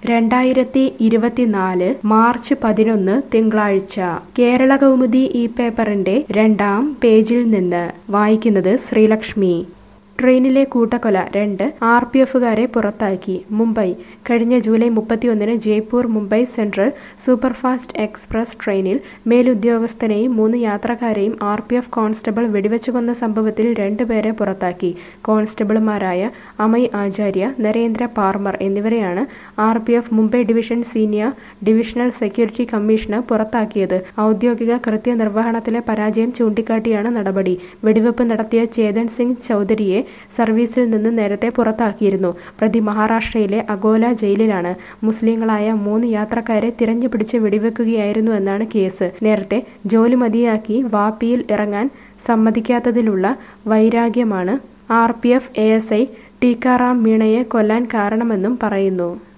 രണ്ടായിരത്തി ഇരുപത്തിനാല് മാർച്ച് പതിനൊന്ന് തിങ്കളാഴ്ച കേരള കൗമുദി ഈ പേപ്പറിന്റെ രണ്ടാം പേജിൽ നിന്ന് വായിക്കുന്നത് ശ്രീലക്ഷ്മി ട്രെയിനിലെ കൂട്ടക്കൊല രണ്ട് ആർ പി എഫുകാരെ പുറത്താക്കി മുംബൈ കഴിഞ്ഞ ജൂലൈ മുപ്പത്തിയൊന്നിന് Jaipur Mumbai central superfast express ട്രെയിനിൽ മേലുദ്യോഗസ്ഥനെയും മൂന്ന് യാത്രക്കാരെയും ആർ പി എഫ് കോൺസ്റ്റബിൾ വെടിവെച്ചു കൊന്ന സംഭവത്തിൽ രണ്ടുപേരെ പുറത്താക്കി കോൺസ്റ്റബിളുമാരായ അമയ് ആചാര്യ നരേന്ദ്ര പാർമർ എന്നിവരെയാണ് R P F Mumbai division senior divisional security commissioner പുറത്താക്കിയത് ഔദ്യോഗിക കൃത്യനിർവഹണത്തിലെ പരാജയം ചൂണ്ടിക്കാട്ടിയാണ് നടപടി വെടിവെപ്പ് നടത്തിയ ചേതൻ സിംഗ് ചൗധരിയെ സർവീസിൽ നിന്ന് നേരത്തെ പുറത്താക്കിയിരുന്നു പ്രതി മഹാരാഷ്ട്രയിലെ അഗോല ജയിലിലാണ് മുസ്ലിങ്ങളായ മൂന്ന് യാത്രക്കാരെ തിരഞ്ഞുപിടിച്ച് വെടിവെക്കുകയായിരുന്നു എന്നാണ് കേസ് നേരത്തെ ജോലി മതിയാക്കി വാപ്പിയിൽ ഇറങ്ങാൻ സമ്മതിക്കാത്തതിലുള്ള വൈരാഗ്യമാണ് R P F A S I Teekaram മീണയെ കൊല്ലാൻ കാരണമെന്നും പറയുന്നു